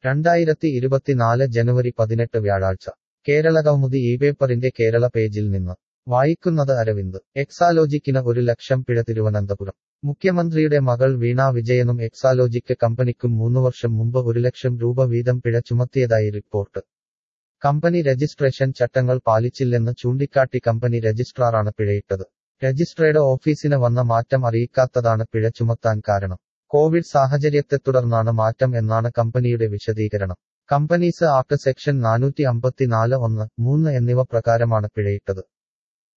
രണ്ടായിരത്തി ഇരുപത്തിനാല് ജനുവരി പതിനെട്ട് വ്യാഴാഴ്ച കേരള കൗമുദി ഈ പേപ്പറിന്റെ കേരള പേജിൽ നിന്ന് വായിക്കുന്നത് അരവിന്ദ് എക്സാലോജിക്കിന് ഒരു ലക്ഷം പിഴ തിരുവനന്തപുരം മുഖ്യമന്ത്രിയുടെ മകൾ വീണ വിജയനും എക്സാലോജിക്ക് കമ്പനിക്കും മൂന്നു വർഷം മുമ്പ് ഒരു ലക്ഷം രൂപ വീതം പിഴ ചുമത്തിയതായി റിപ്പോർട്ട് കമ്പനി രജിസ്ട്രേഷൻ ചട്ടങ്ങൾ പാലിച്ചില്ലെന്ന് ചൂണ്ടിക്കാട്ടി കമ്പനി രജിസ്ട്രാറാണ് പിഴയിട്ടത് രജിസ്ട്രേഡ് ഓഫീസിന് വന്ന മാറ്റം അറിയിക്കാത്തതാണ് പിഴ ചുമത്താൻ കാരണം കോവിഡ് സാഹചര്യത്തെ തുടർന്നാണ് മാറ്റം എന്നാണ് കമ്പനിയുടെ വിശദീകരണം കമ്പനീസ് ആക്ട് സെക്ഷൻ നാനൂറ്റി അമ്പത്തിനാല് ഒന്ന് മൂന്ന് എന്നിവ പ്രകാരമാണ് പിഴയിട്ടത്